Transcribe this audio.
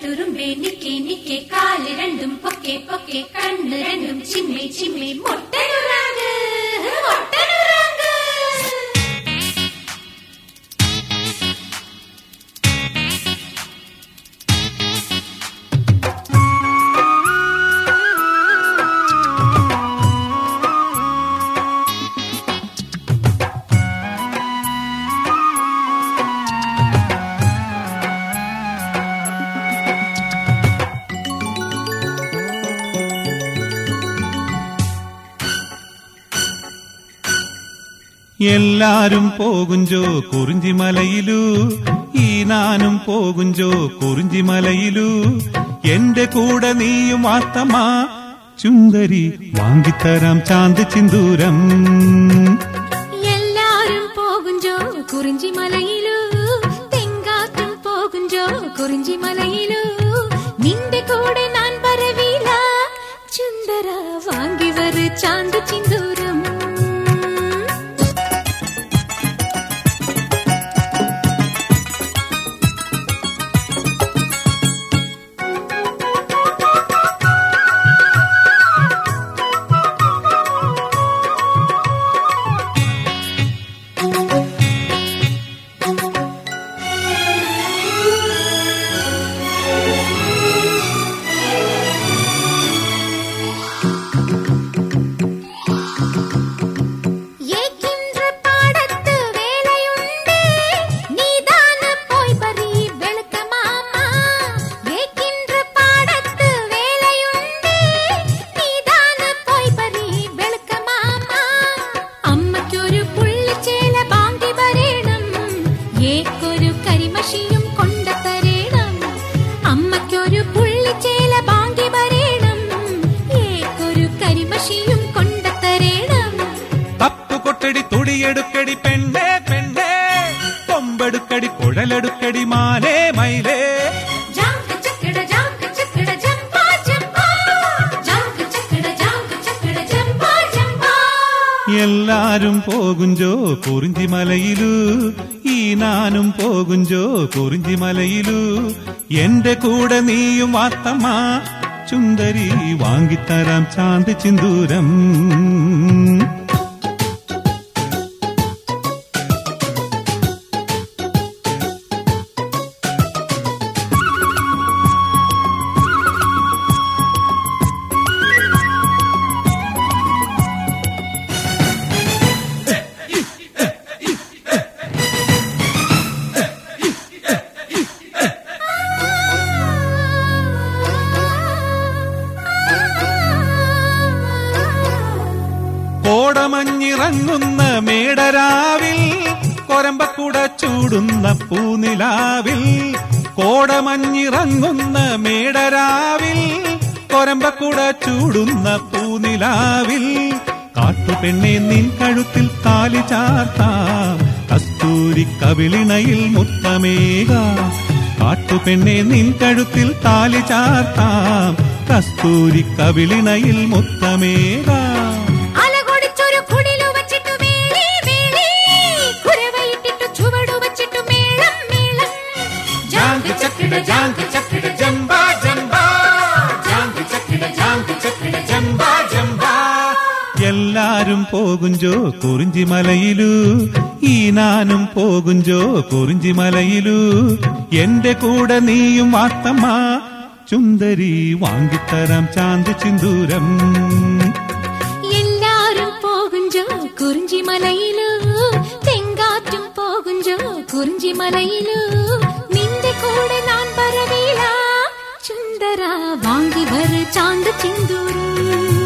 കട്ടുറുമ്പേ നിക്കേ നിക്കേ കാല് രണ്ടും പൊക്കെ പൊക്കെ കണ്ണ് രണ്ടും ചിമ്മേ ചിമ്മേ മൊട്ടനുറാങ്ക് മൊട്ടനുറാങ്ക് എല്ലാരും പോകുഞ്ചോ കുറിഞ്ചിമലയിലു ഈ നാനും പോകുഞ്ചോ കുറിഞ്ചിമലയിലു എന്റെ കൂടെ നീയും ആത്തമാ ചുന്ദരി വാങ്ങിത്തരാം ചാന്ത് ചിന്തൂരം എല്ലാരും പോകുഞ്ചോ കുറിഞ്ചി മലയിലു തെങ്കാത്തും പോകുഞ്ചോ കുറിഞ്ചി മലയിലു നിന്റെ കൂടെ ഞാൻ വരവില്ല ചുന്ദര വാങ്ങി വരു ചാന്ത് ചിന്തൂരം ஏக்கின்ற பாடத்து வேலையுண்டு நீதான போய் பறி வெளுக்க மாமா ஏக்கின்ற பாடத்து வேலையுண்டு நீதான போய் பறி വെളുക്ക മാമാ അമ്മയ്ക്കൊരു പുള്ളിച്ചേല ബാങ്കി വരേണം ഏക്കൊരു കരിമഷിയും കൊണ്ടത്തരേണം അമ്മയ്ക്കൊരു പുള്ളിച്ചേല ബാങ്കി വരേണം ഏക്കൊരു കരിമഷിയും കൊണ്ടത്തരേണം തപ്പു കൊട്ടടി തുടിയെടുക്കടി പെണ്ണേ പെണ്ണേ കൊമ്പെടുക്കടി കുഴലെടുക്കടി മാലേ മൈലേ ജാങ്ക് ചക്കട ജാങ്ക് ചക്കട ജംപാ ജംപാ ജാങ്ക് ചക്കട ജാങ്ക് ചക്കട ജംപാ ജംപാ എല്ലാരും പോകുഞ്ചോ കുറിഞ്ചിമലയിലു ഈ നാനും പോകുഞ്ചോ കുറിഞ്ചിമലയിലു എന്റെ കൂടെ നീയും ആത്തമാ ചുന്ദരി വാങ്ങിത്തരാം ചാന്ത് ചിന്തൂരം കോടമഞ്ഞിറങ്ങുന്ന മേടരാവിൽ കൊരമ്പക്കുട ചൂടുന്ന പൂനിലാവിൽ കോടമഞ്ഞിറങ്ങുന്ന മേടരാവിൽ കൊരമ്പക്കുട ചൂടുന്ന പൂനിലാവിൽ കാട്ടുപെണ്ണെ നിൻ കഴുത്തിൽ താലി ചാർത്താം കസ്തൂരി കവിളിണയിൽ മുത്തമേക കാട്ടുപെണ്ണെ നിൻ കഴുത്തിൽ താലി ചാർത്താം കസ്തൂരി കവിളിണയിൽ മുത്തമേക അലകൊടിച്ചൊരു കുടിലു വച്ചിട്ടു വേളി വേളി കുരവയിട്ടിട്ടു ചുവടു വച്ചിട്ടു മേളം മേളം ജാങ്ക് ചക്കട ജാങ്ക് ചക്കട ജംബാ ജംബാ ജാങ്ക് ചക്കട ജാങ്ക് ചക്കട ജംബാ ജംബാ എല്ലാരും പോകുഞ്ചോ കുറിഞ്ചിമലയിലു ഈ നാനും പോകുഞ്ചോ കുറിഞ്ചിമലയിലു എന്റെ കൂടെ നീയും ആത്തമ്മ ചുന്ദരി വാങ്ങിത്തരാം ചാന്ത് ചിന്തൂരം എല്ലാരും പോകുഞ്ചോ കുറിഞ്ചി മലയിലു തെങ്കാറ്റും പോകുഞ്ചോ കുറിഞ്ചി മലയിലു നിന്റെ കൂടെ ഞാൻ വരവില്ല ചുന്ദര വാങ്ങി വര ചാന്ത് ചിന്തൂരം